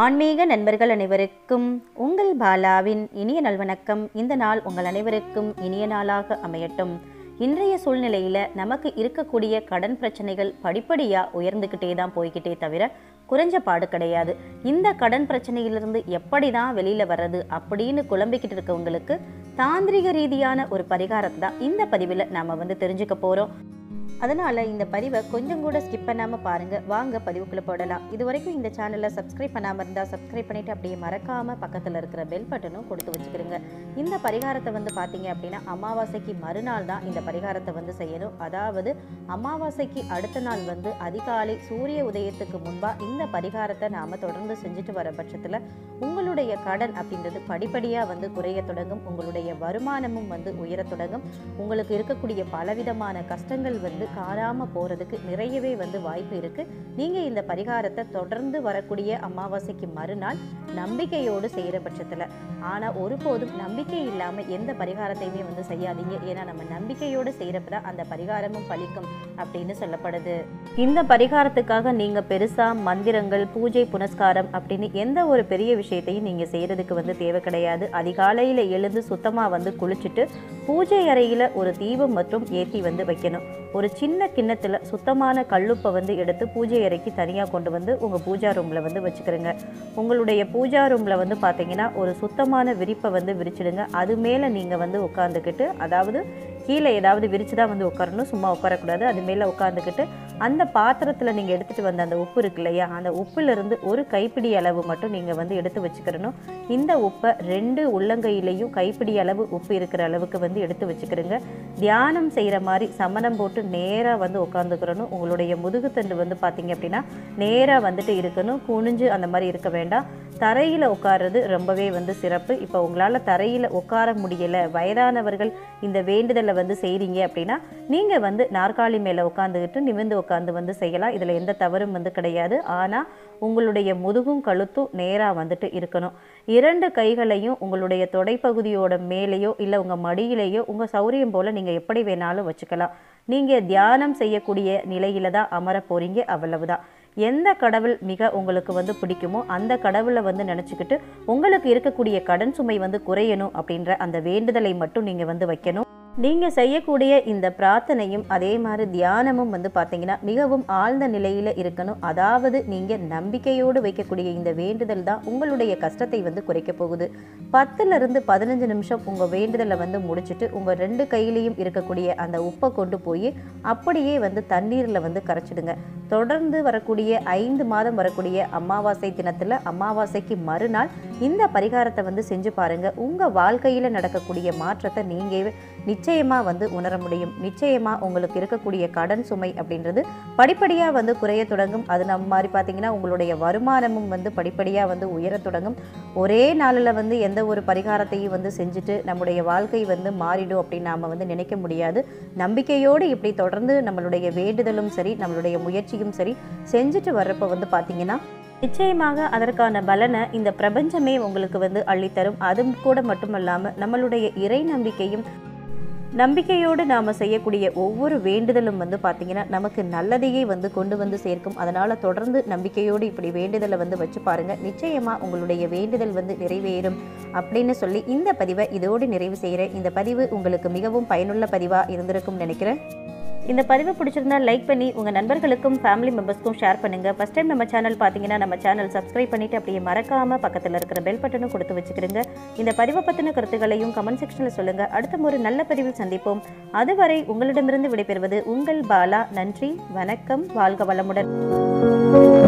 ஆன்மீக நண்பர்கள் அனைவருக்கும் உங்கள் பாலாவின் இனிய நல்வணக்கம் இந்த நாள் உங்கள் அனைவருக்கும் இனிய நாளாக அமையட்டும் இன்றைய சூழ்நிலையில் நமக்கு இருக்கக்கூடிய கடன் பிரச்சனைகள் படிப்படியாக உயர்ந்துக்கிட்டே தான் போய்கிட்டே தவிர குறைஞ்ச பாடு கிடையாது இந்த கடன் பிரச்சனையிலிருந்து எப்படி தான் வெளியில் வர்றது அப்படின்னு குழம்பிக்கிட்டு இருக்கவங்களுக்கு தாந்திரிக ரீதியான ஒரு பரிகாரத்தை தான் இந்த பதிவில் நாம் வந்து தெரிஞ்சுக்க போகிறோம் அதனால் இந்த பதிவை கொஞ்சம் கூட ஸ்கிப் பண்ணாமல் பாருங்கள் வாங்க பதிவுக்குள்ளே போடலாம் இது வரைக்கும் இந்த சேனலை சப்ஸ்கிரைப் பண்ணாமல் இருந்தால் சப்ஸ்கிரைப் பண்ணிவிட்டு அப்படியே மறக்காமல் பக்கத்தில் இருக்கிற பெல் பட்டனும் கொடுத்து வச்சுக்கிறோங்க இந்த பரிகாரத்தை வந்து பார்த்தீங்க அப்படின்னா அமாவாசைக்கு மறுநாள் தான் இந்த பரிகாரத்தை வந்து செய்யணும் அதாவது அமாவாசைக்கு அடுத்த நாள் வந்து அதிகாலை சூரிய உதயத்துக்கு முன்பாக இந்த பரிகாரத்தை நாம் தொடர்ந்து செஞ்சுட்டு வர பட்சத்தில் உங்களுடைய கடன் அப்படின்றது படிப்படியாக வந்து குறைய தொடங்கும் உங்களுடைய வருமானமும் வந்து உயரத் தொடங்கும் உங்களுக்கு இருக்கக்கூடிய பலவிதமான கஷ்டங்கள் வந்து காணாம போறதுக்கு நிறையவே வந்து வாய்ப்பு இருக்கு நீங்க இந்த பரிகாரத்தை தொடர்ந்து வரக்கூடிய அமாவாசைக்கு மறுநாள் நம்பிக்கையோடு செய்யற பட்சத்துல ஆனா ஒருபோதும் நம்பிக்கை இல்லாம எந்த பரிகாரத்தையுமே வந்து செய்யாதீங்க ஏன்னா நம்ம நம்பிக்கையோடு செய்யறப்பதான் அந்த பரிகாரமும் பலிக்கும் அப்படின்னு சொல்லப்படுது இந்த பரிகாரத்துக்காக நீங்க பெருசா மந்திரங்கள் பூஜை புனஸ்காரம் அப்படின்னு எந்த ஒரு பெரிய விஷயத்தையும் நீங்க செய்யறதுக்கு வந்து தேவை கிடையாது அதிகாலையில எழுந்து சுத்தமா வந்து குளிச்சுட்டு பூஜை அறையில ஒரு தீபம் மற்றும் ஏத்தி வந்து வைக்கணும் ஒரு சின்ன கிண்ணத்துல சுத்தமான கல்லுப்பை வந்து எடுத்து பூஜை அறைக்கு தனியாக கொண்டு வந்து உங்கள் பூஜா ரூமில் வந்து வச்சுக்கிறோங்க உங்களுடைய பூஜா ரூமில் வந்து பார்த்தீங்கன்னா ஒரு சுத்தமான விரிப்பை வந்து விரிச்சிடுங்க அது மேலே நீங்கள் வந்து உட்காந்துக்கிட்டு அதாவது கீழே ஏதாவது விரிச்சு தான் வந்து உட்காரணும் சும்மா உட்காரக்கூடாது அது மேலே உட்காந்துக்கிட்டு அந்த பாத்திரத்தில் நீங்கள் எடுத்துகிட்டு வந்த அந்த உப்பு இருக்கு இல்லையா அந்த உப்புலேருந்து ஒரு கைப்பிடி அளவு மட்டும் நீங்கள் வந்து எடுத்து வச்சுக்கிறணும் இந்த உப்பை ரெண்டு உள்ளங்கையிலையும் கைப்பிடி அளவு உப்பு இருக்கிற அளவுக்கு வந்து எடுத்து வச்சுக்கிறோங்க தியானம் செய்கிற மாதிரி சமணம் போட்டு நேராக வந்து உட்காந்துக்கிறணும் உங்களுடைய முதுகுத்தண்டு வந்து பார்த்தீங்க அப்படின்னா நேராக வந்துட்டு இருக்கணும் குனிஞ்சு அந்த மாதிரி இருக்க வேண்டாம் தரையில் உட்கார்றது ரொம்பவே வந்து சிறப்பு இப்போ உங்களால் தரையில் உட்கார முடியலை வயதானவர்கள் இந்த வேண்டுதலை வந்து செய்கிறீங்க அப்படின்னா நீங்கள் வந்து நாற்காலி மேலே உட்காந்துக்கிட்டு நிமிர்ந்து உட்காந்து வந்து செய்யலாம் இதில் எந்த தவறும் வந்து கிடையாது ஆனால் உங்களுடைய முதுகும் கழுத்தும் நேராக வந்துட்டு இருக்கணும் இரண்டு கைகளையும் உங்களுடைய தொடைப்பகுதியோட மேலேயோ இல்லை உங்கள் மடியிலேயோ உங்கள் சௌரியம் போல் நீங்கள் எப்படி வேணாலும் வச்சுக்கலாம் நீங்கள் தியானம் செய்யக்கூடிய நிலையில தான் அமர போகிறீங்க அவ்வளவுதான் எந்த கடவுள் மிக உங்களுக்கு வந்து பிடிக்குமோ அந்த கடவுளை வந்து நினச்சிக்கிட்டு உங்களுக்கு இருக்கக்கூடிய கடன் சுமை வந்து குறையணும் அப்படின்ற அந்த வேண்டுதலை மட்டும் நீங்கள் வந்து வைக்கணும் நீங்கள் செய்யக்கூடிய இந்த பிரார்த்தனையும் அதே மாதிரி தியானமும் வந்து பார்த்தீங்கன்னா மிகவும் ஆழ்ந்த நிலையில் இருக்கணும் அதாவது நீங்கள் நம்பிக்கையோடு வைக்கக்கூடிய இந்த வேண்டுதல் தான் உங்களுடைய கஷ்டத்தை வந்து குறைக்க போகுது பத்துலேருந்து பதினஞ்சு நிமிஷம் உங்கள் வேண்டுதலை வந்து முடிச்சுட்டு உங்கள் ரெண்டு கையிலையும் இருக்கக்கூடிய அந்த உப்பை கொண்டு போய் அப்படியே வந்து தண்ணீரில் வந்து கரைச்சிடுங்க தொடர்ந்து வரக்கூடிய ஐந்து மாதம் வரக்கூடிய அமாவாசை தினத்தில் அமாவாசைக்கு மறுநாள் இந்த பரிகாரத்தை வந்து செஞ்சு பாருங்கள் உங்கள் வாழ்க்கையில் நடக்கக்கூடிய மாற்றத்தை நீங்கள் நிச்சயமாக வந்து உணர முடியும் நிச்சயமாக உங்களுக்கு இருக்கக்கூடிய கடன் சுமை அப்படின்றது படிப்படியாக வந்து குறைய தொடங்கும் அது நம்ம மாதிரி பார்த்தீங்கன்னா உங்களுடைய வருமானமும் வந்து படிப்படியாக வந்து உயர தொடங்கும் ஒரே நாளில் வந்து எந்த ஒரு பரிகாரத்தையும் வந்து செஞ்சுட்டு நம்முடைய வாழ்க்கை வந்து மாறிடும் அப்படின்னு நாம் வந்து நினைக்க முடியாது நம்பிக்கையோடு இப்படி தொடர்ந்து நம்மளுடைய வேண்டுதலும் சரி நம்மளுடைய முயற்சியும் சரி செஞ்சுட்டு வர்றப்போ வந்து பார்த்தீங்கன்னா நிச்சயமாக அதற்கான பலனை இந்த பிரபஞ்சமே உங்களுக்கு வந்து அள்ளித்தரும் அதுவும் கூட மட்டுமல்லாமல் நம்மளுடைய இறை நம்பிக்கையும் நம்பிக்கையோடு நாம் செய்யக்கூடிய ஒவ்வொரு வேண்டுதலும் வந்து பார்த்திங்கன்னா நமக்கு நல்லதையே வந்து கொண்டு வந்து சேர்க்கும் அதனால் தொடர்ந்து நம்பிக்கையோடு இப்படி வேண்டுதலை வந்து வச்சு பாருங்கள் நிச்சயமாக உங்களுடைய வேண்டுதல் வந்து நிறைவேறும் அப்படின்னு சொல்லி இந்த பதிவை இதோடு நிறைவு செய்கிறேன் இந்த பதிவு உங்களுக்கு மிகவும் பயனுள்ள பதிவாக இருந்திருக்கும் நினைக்கிறேன் இந்த பதிவை பிடிச்சிருந்தா லைக் பண்ணி உங்கள் நண்பர்களுக்கும் ஃபேமிலி மெம்பர்ஸ்க்கும் ஷேர் பண்ணுங்கள் ஃபஸ்ட் டைம் நம்ம சேனல் பார்த்தீங்கன்னா நம்ம சேனல் சப்ஸ்கிரைப் பண்ணிவிட்டு அப்படியே மறக்காமல் பக்கத்தில் இருக்கிற பெல் பட்டனும் கொடுத்து வச்சுக்கிறீங்க இந்த பதிவை பற்றின கருத்துக்களையும் கமெண்ட் செக்ஷனில் சொல்லுங்கள் அடுத்த ஒரு நல்ல பதிவில் சந்திப்போம் அதுவரை உங்களிடமிருந்து விடைபெறுவது உங்கள் பாலா நன்றி வணக்கம் வாழ்க வளமுடன்